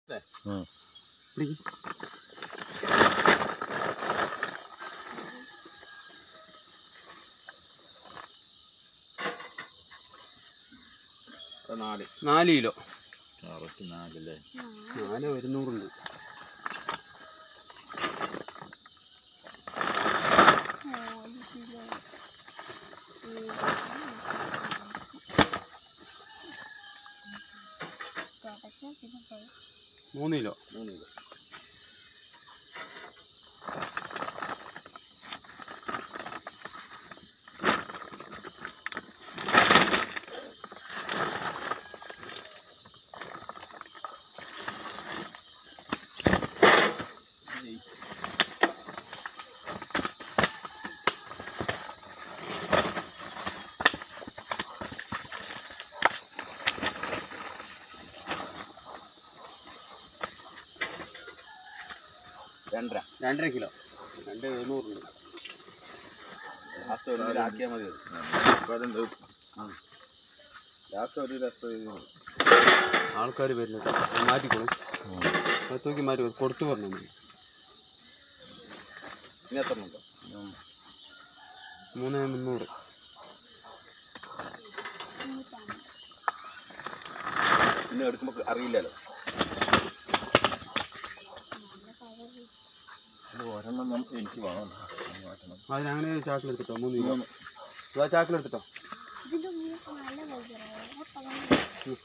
ഉം. പിടിക്ക്. നാല് നാല് കിലോ കറക്റ്റ് നാലല്ലേ നാല് ഒരുന്നൂറുണ്ട് മൂന്ന് കിലോ മൂന്ന് കിലോ രണ്ടര രണ്ടര കിലോ രണ്ട് എഴുന്നൂറുണ്ട് ലാസ്റ്റ് ഒരു കിലോ ആക്കിയാൽ മതി അത്. ലാസ്റ്റ് ഒരു കിലോ ആൾക്കാർ വരുന്നുണ്ട് മാറ്റിക്കോളും അത് തൂക്കി മാറ്റി കൊടു- കൊടുത്തു പറഞ്ഞു മതി ഇനി എത്ര ഉണ്ടോ മൂന്ന് മുന്നൂറ് പിന്നെ എടുക്കുമ്പോൾ അറിയില്ലല്ലോ ഇത് ഒരെണ്ണം നമുക്ക് എനിക്ക് വേണം മാറ്റണം അതിനങ്ങനെ ചാക്കിലെടുത്തിട്ടോ മൂന്ന് കിലോ ഇതാ ചാക്കിലെടുത്തിട്ടോ ഇതിന്റെ ഉള്ളിൽ നല്ല വൈദ്യുതി